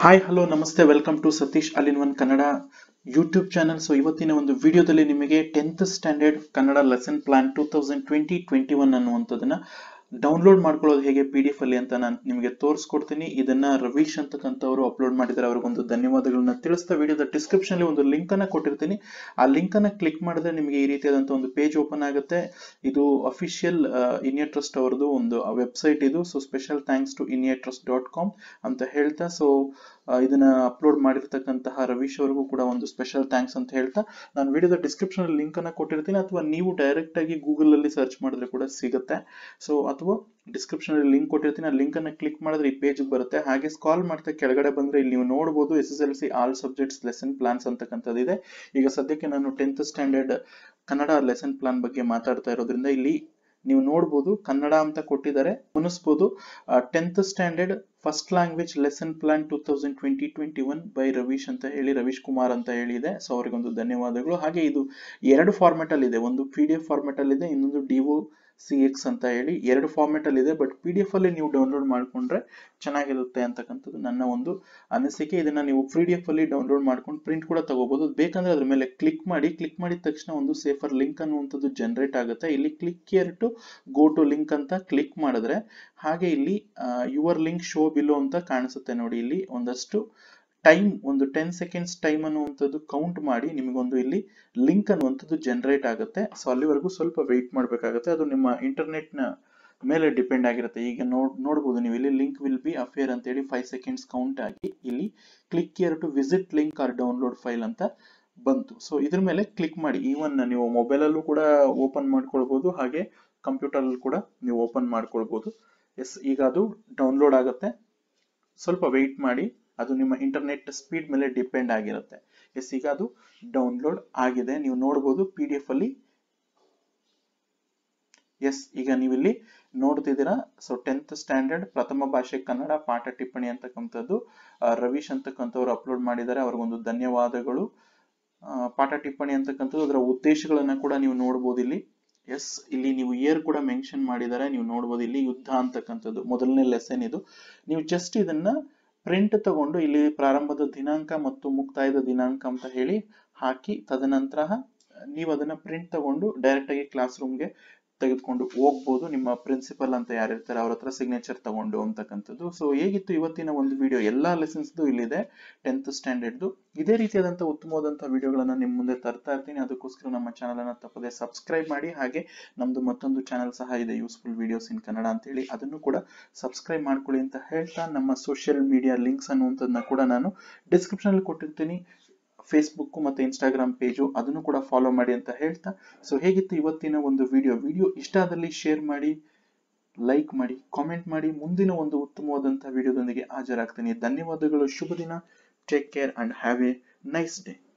hi hello ನಮಸ್ತೆ welcome to Satish all in one Kannada YouTube channel so ಇವತ್ತಿನ ಒಂದು ವಿಡಿಯೋದಲ್ಲಿ ನಿಮಗೆ tenth standard Kannada lesson plan two thousand twenty twenty one ಅನ್ನುವಂಥದ್ದನ್ನ download ಮಾಡ್ಕೊಳ್ಳೋದು ಹೇಗೆ ಪಿ ಡಿ ಎಫ್ ಅಲ್ಲಿ ಅಂತ ನಾನು ನಿಮಗೆ ತೋರಿಸ್ಕೊಡ್ತೀನಿ ಇದನ್ನ ರವೀಶ್ ಅಂತಕ್ಕಂಥವ್ರು ಅಪ್ಲೋಡ್ ಮಾಡಿದ್ದಾರೆ ಅವ್ರಿಗೊಂದು ಧನ್ಯವಾದಗಳನ್ನ ತಿಳಿಸ್ತಾ ವಿಡಿಯೋದ ಡಿಸ್ಕ್ರಿಪ್ಷನ್ ಅಲ್ಲಿ ಒಂದು ಲಿಂಕ್ ಅನ್ನ ಕೊಟ್ಟಿರ್ತೀನಿ ಆ ಲಿಂಕ್ ಅನ್ನ ಕ್ಲಿಕ್ ಮಾಡಿದ್ರೆ ನಿಮಗೆ ಈ ರೀತಿಯಾದಂತ ಒಂದು ಪೇಜ್ ಓಪನ್ ಆಗುತ್ತೆ ಇದು ಅಫಿಷಿಯಲ್ ಇನಿಯಾ ಟ್ರಸ್ಟ್ ಅವರದು ಒಂದು ವೆಬ್ಸೈಟ್ ಇದು ಸೊ ಸ್ಪೆಷಲ್ ಥ್ಯಾಂಕ್ಸ್ ಟು ಇನಿಯಾ ಟ್ರಸ್ಟ್ ಡಾಟ್ ಕಾಮ್ ಅಂತ ಹೇಳ್ತಾ ಸೊ ಇದನ್ನ ಅಪ್ಲೋಡ್ ಮಾಡಿರ್ತಕ್ಕಂತಹ ರವೀಶ್ ಅವರಿಗೂ ಕೂಡ ಒಂದು ಸ್ಪೆಷಲ್ ಥ್ಯಾಂಕ್ಸ್ ಅಂತ ಹೇಳ್ತಾ ನಾನು ವಿಡಿಯೋದ ಡಿಸ್ಕ್ರಿಪ್ಷನ್ ಅಲ್ಲಿ ಲಿಂಕ್ ಅನ್ನ ಕೊಟ್ಟಿರ್ತೀನಿ ಅಥವಾ ನೀವು ಡೈರೆಕ್ಟ್ ಆಗಿ ಗೂಗಲ್ ಅಲ್ಲಿ ಸರ್ಚ್ ಮಾಡಿದ್ರೆ ಕೂಡ ಸಿಗುತ್ತೆ ಸೊ ಅಥವಾ ಡಿಸ್ಕ್ರಿಪ್ಷನ್ ಅಲ್ಲಿ ಲಿಂಕ್ ಕೊಟ್ಟಿರ್ತೀನಿ ಆ ಲಿಂಕ್ ಅನ್ನ ಕ್ಲಿಕ್ ಮಾಡಿದ್ರೆ ಈ ಪೇಜ್ ಬರುತ್ತೆ ಹಾಗೆ ಸ್ಕಾಲ್ ಮಾಡ್ತಾ ಕೆಳಗಡೆ ಬಂದ್ರೆ ಇಲ್ಲಿ ನೀವು ನೋಡಬಹುದು S S L C all subjects lesson plans ಅಂತಕ್ಕಂಥದ್ದಿದೆ ಈಗ ಸದ್ಯಕ್ಕೆ ನಾನು tenth standard Kannada lesson plan ಬಗ್ಗೆ ಮಾತಾಡ್ತಾ ಇರೋದ್ರಿಂದ ಇಲ್ಲಿ ನೀವು ನೋಡ್ಬೋದು ಕನ್ನಡ ಅಂತ ಕೊಟ್ಟಿದ್ದಾರೆ ಮುನಿಸ್ಬೋದು tenth standard first language lesson plan two thousand twenty twenty one by Ravish ಅಂತ ಹೇಳಿ ರವೀಶ್ ಕುಮಾರ್ ಅಂತ ಹೇಳಿದೆ ಸೊ ಅವರಿಗೊಂದು ಧನ್ಯವಾದಗಳು ಹಾಗೆ ಇದು ಎರಡು ಫಾರ್ಮೆಟ್ ಅಲ್ಲಿ ಇದೆ ಒಂದು ಪಿ ಡಿ ಎಫ್ ಫಾರ್ಮೆಟ್ ಅಲ್ಲಿ ಇದೆ ಇನ್ನೊಂದು ಡಿಒ ಸಿ ಎಕ್ಸ್ ಅಂತ ಹೇಳಿ ಎರಡು ಫಾರ್ಮೆಟ್ ಅಲ್ಲಿ ಇದೆ ಬಟ್ ಪಿ ಡಿ ಎಫ್ ಅಲ್ಲಿ ನೀವು ಡೌನ್ಲೋಡ್ ಮಾಡ್ಕೊಂಡ್ರೆ ಚೆನ್ನಾಗಿರುತ್ತೆ ಅಂತಕ್ಕಂಥದ್ದು ನನ್ನ ಒಂದು ಅನಿಸಿಕೆ ಇದನ್ನ ನೀವು ಪಿ ಡಿ ಎಫ್ ಅಲ್ಲಿ ಡೌನ್ಲೋಡ್ ಮಾಡ್ಕೊಂಡು ಪ್ರಿಂಟ್ ಕೂಡ ತಗೋಬಹುದು ಬೇಕಂದ್ರೆ ಅದ್ರ ಮೇಲೆ ಕ್ಲಿಕ್ ಮಾಡಿ ಕ್ಲಿಕ್ ಮಾಡಿದ ತಕ್ಷಣ ಒಂದು ಸೇಫರ್ ಲಿಂಕ್ ಅನ್ನುವಂಥದ್ದು ಜನರೇಟ್ ಆಗುತ್ತೆ ಇಲ್ಲಿ click here to go to link ಅಂತ ಕ್ಲಿಕ್ ಮಾಡಿದ್ರೆ ಹಾಗೆ ಇಲ್ಲಿ ಯುವರ್ ಲಿಂಕ್ ಶೋ ಬಿಲೋ ಅಂತ ಕಾಣಿಸುತ್ತೆ ನೋಡಿ ಇಲ್ಲಿ ಒಂದಷ್ಟು ಟೈಮ್ ಒಂದು ಟೆನ್ ಸೆಕೆಂಡ್ಸ್ ಟೈಮ್ ಅನ್ನುವಂಥದ್ದು ಕೌಂಟ್ ಮಾಡಿ ನಿಮಗೊಂದು ಇಲ್ಲಿ ಲಿಂಕ್ ಅನ್ನುವಂಥದ್ದು ಜನರೇಟ್ ಆಗುತ್ತೆ ಸೊ ಅಲ್ಲಿವರೆಗೂ ಸ್ವಲ್ಪ ವೆಯ್ಟ್ ಮಾಡಬೇಕಾಗುತ್ತೆ ಅದು ನಿಮ್ಮ ಇಂಟರ್ನೆಟ್ ನ ಮೇಲೆ ಡಿಪೆಂಡ್ ಆಗಿರುತ್ತೆ ಈಗ ನೋಡ್ ನೋಡಬಹುದು ನೀವು ಇಲ್ಲಿ ಲಿಂಕ್ ವಿಲ್ ಬಿ ಅಫೇರ್ ಅಂತ ಹೇಳಿ ಫೈವ್ ಸೆಕೆಂಡ್ಸ್ ಕೌಂಟ್ ಆಗಿ ಇಲ್ಲಿ click here to visit link or download file ಅಂತ ಬಂತು ಸೊ ಇದ್ರ ಮೇಲೆ ಕ್ಲಿಕ್ ಮಾಡಿ ಈವನ್ ನೀವು ಮೊಬೈಲ್ ಅಲ್ಲೂ ಕೂಡ ಓಪನ್ ಮಾಡ್ಕೊಳ್ಬಹುದು ಹಾಗೆ ಕಂಪ್ಯೂಟರ್ ಅಲ್ಲೂ ಕೂಡ ನೀವು ಓಪನ್ ಮಾಡ್ಕೊಳ್ಬಹುದು ಎಸ್ ಈಗ ಅದು ಡೌನ್ಲೋಡ್ ಆಗುತ್ತೆ ಸ್ವಲ್ಪ ವೆಯ್ಟ್ ಮಾಡಿ ಅದು ನಿಮ್ಮ ಇಂಟರ್ನೆಟ್ ಸ್ಪೀಡ್ ಮೇಲೆ ಡಿಪೆಂಡ್ ಆಗಿರುತ್ತೆ ಎಸ್ ಈಗ ಅದು ಡೌನ್ಲೋಡ್ ಆಗಿದೆ ನೀವು ನೋಡಬಹುದು ಪಿ ಡಿ ಎಫ್ ಅಲ್ಲಿ ಎಸ್ ಈಗ ನೀವಿಲ್ಲಿ ನೋಡ್ತಿದ್ದೀರಾ ಸೊ ಟೆಂತ್ ಸ್ಟ್ಯಾಂಡರ್ಡ್ ಪ್ರಥಮ ಭಾಷೆ ಕನ್ನಡ ಪಾಠ ಟಿಪ್ಪಣಿ ಅಂತಕ್ಕಂಥದ್ದು ರವೀಶ್ ಅಂತಕ್ಕಂಥವ್ರು ಅಪ್ಲೋಡ್ ಮಾಡಿದ್ದಾರೆ ಅವ್ರಿಗೊಂದು ಧನ್ಯವಾದಗಳು ಪಾಠ ಟಿಪ್ಪಣಿ ಅಂತಕ್ಕಂಥದ್ದು ಅದರ ಉದ್ದೇಶಗಳನ್ನ ಕೂಡ ನೀವು ನೋಡ್ಬೋದು ಇಲ್ಲಿ ಎಸ್ ಇಲ್ಲಿ ನೀವು ಇಯರ್ ಕೂಡ ಮೆನ್ಷನ್ ಮಾಡಿದ್ದಾರೆ ನೀವು ನೋಡ್ಬೋದು ಇಲ್ಲಿ ಯುದ್ಧ ಅಂತಕ್ಕಂಥದ್ದು ಮೊದಲನೇ ಲೆಸನ್ ಇದು ನೀವು ಜಸ್ಟ್ ಇದನ್ನ ಪ್ರಿಂಟ್ ತಗೊಂಡು ಇಲ್ಲಿ ಪ್ರಾರಂಭದ ದಿನಾಂಕ ಮತ್ತು ಮುಕ್ತಾಯದ ದಿನಾಂಕ ಅಂತ ಹೇಳಿ ಹಾಕಿ ತದನಂತರ ನೀವು ಅದನ್ನ ಪ್ರಿಂಟ್ ತಗೊಂಡು ಡೈರೆಕ್ಟ್ ಆಗಿ ಕ್ಲಾಸ್ ರೂಮ್ಗೆ ತೆಗೆದುಕೊಂಡು ಹೋಗ್ಬೋದು ನಿಮ್ಮ ಪ್ರಿನ್ಸಿಪಲ್ ಅಂತ ಯಾರಿರ್ತಾರೆ ಅವ್ರ ಹತ್ರ ಸಿಗ್ನೇಚರ್ ತಗೊಂಡು ಅಂತಕ್ಕಂಥದ್ದು ಸೊ ಹೇಗಿತ್ತು ಇವತ್ತಿನ ಒಂದು ವಿಡಿಯೋ ಎಲ್ಲಾ ಲೆಸನ್ಸ್ ಇಲ್ಲಿದೆ ಟೆಂತ್ ಸ್ಟ್ಯಾಂಡರ್ಡ್ದು ಇದೇ ರೀತಿಯಾದಂತಹ ಉತ್ತಮವಾದಂತಹ ವಿಡಿಯೋಗಳನ್ನ ನಿಮ್ ಮುಂದೆ ತರ್ತಾ ಇರ್ತೀನಿ ಅದಕ್ಕೋಸ್ಕರ ನಮ್ಮ ಚಾನಲ್ ಅನ್ನ ತಪ್ಪದೆ ಸಬ್ಸ್ಕ್ರೈಬ್ ಮಾಡಿ ಹಾಗೆ ನಮ್ದು ಮತ್ತೊಂದು ಚಾನಲ್ ಸಹ ಇದೆ ಯೂಸ್ಫುಲ್ ವಿಡಿಯೋಸ್ ಇನ್ ಕನ್ನಡ ಅಂತ ಹೇಳಿ ಅದನ್ನು ಕೂಡ ಸಬ್ಸ್ಕ್ರೈಬ್ ಮಾಡ್ಕೊಳ್ಳಿ ಅಂತ ಹೇಳ್ತಾ ನಮ್ಮ ಸೋಷಿಯಲ್ ಮೀಡಿಯಾ ಲಿಂಕ್ಸ್ ಅನ್ನುವಂಥದ್ದನ್ನ ಕೂಡ ನಾನು ಡಿಸ್ಕ್ರಿಪ್ಷನ್ ಅಲ್ಲಿ ಕೊಟ್ಟಿರ್ತೀನಿ ಫೇಸ್ಬುಕ್ ಮತ್ತೆ ಇನ್ಸ್ಟಾಗ್ರಾಮ್ ಪೇಜು ಅದನ್ನು ಕೂಡ ಫಾಲೋ ಮಾಡಿ ಅಂತ ಹೇಳ್ತಾ ಸೊ ಹೇಗಿತ್ತು ಇವತ್ತಿನ ಒಂದು ವಿಡಿಯೋ ವಿಡಿಯೋ ಇಷ್ಟ ಆದಲ್ಲಿ ಶೇರ್ ಮಾಡಿ ಲೈಕ್ ಮಾಡಿ ಕಾಮೆಂಟ್ ಮಾಡಿ ಮುಂದಿನ ಒಂದು ಉತ್ತಮವಾದಂತಹ ವಿಡಿಯೋದೊಂದಿಗೆ ಹಾಜರಾಗ್ತೀನಿ ಧನ್ಯವಾದಗಳು ಶುಭ ದಿನ take care and have a nice day